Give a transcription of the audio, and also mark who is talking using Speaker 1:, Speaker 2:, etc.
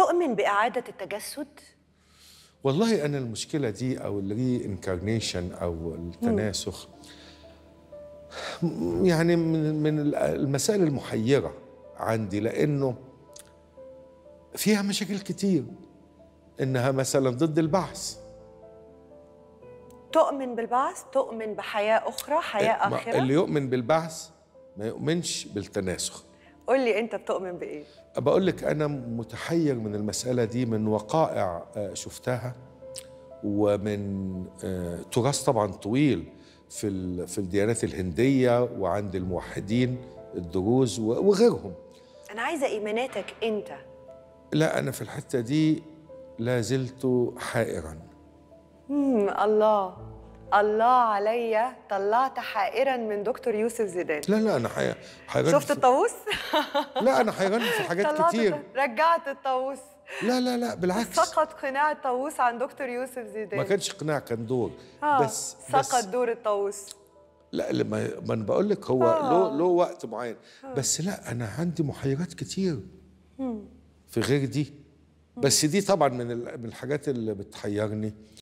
Speaker 1: تؤمن بإعادة التجسد؟
Speaker 2: والله انا المشكله دي او الري انكارنيشن او التناسخ م- يعني من من المسائل المحيره عندي لانه فيها مشاكل كتير انها مثلا ضد البعث
Speaker 1: تؤمن بالبعث؟ تؤمن بحياة أخرى؟ حياة
Speaker 2: ما-
Speaker 1: آخرة؟
Speaker 2: اللي يؤمن بالبعث ما يؤمنش بالتناسخ
Speaker 1: قول لي أنت بتؤمن بإيه؟
Speaker 2: بقول لك انا متحير من المساله دي من وقائع آه، شفتها ومن آه، تراث طبعا طويل في ال- في الديانات الهنديه وعند الموحدين الدروز و- وغيرهم
Speaker 1: أنا عايزة إيماناتك أنت
Speaker 2: لا انا في الحته دي لا زلت حائرا
Speaker 1: مم الله الله عليا طلعت حائرا من دكتور يوسف زيدان
Speaker 2: لا لا انا حي- حيران
Speaker 1: شفت
Speaker 2: في-
Speaker 1: الطاووس؟
Speaker 2: لا انا حيران في حاجات
Speaker 1: طلعت
Speaker 2: كتير
Speaker 1: الط- رجعت الطاووس
Speaker 2: لا لا لا بالعكس
Speaker 1: سقط قناع الطاووس عن دكتور يوسف زيدان
Speaker 2: ما كانش قناع كان دور
Speaker 1: آه،
Speaker 2: بس
Speaker 1: سقط
Speaker 2: بس
Speaker 1: دور الطاووس
Speaker 2: لا لما ما انا بقول لك هو
Speaker 1: آه.
Speaker 2: له له وقت معين بس لا انا عندي محيرات كتير في غير دي بس دي طبعا من ال- من الحاجات اللي بتحيرني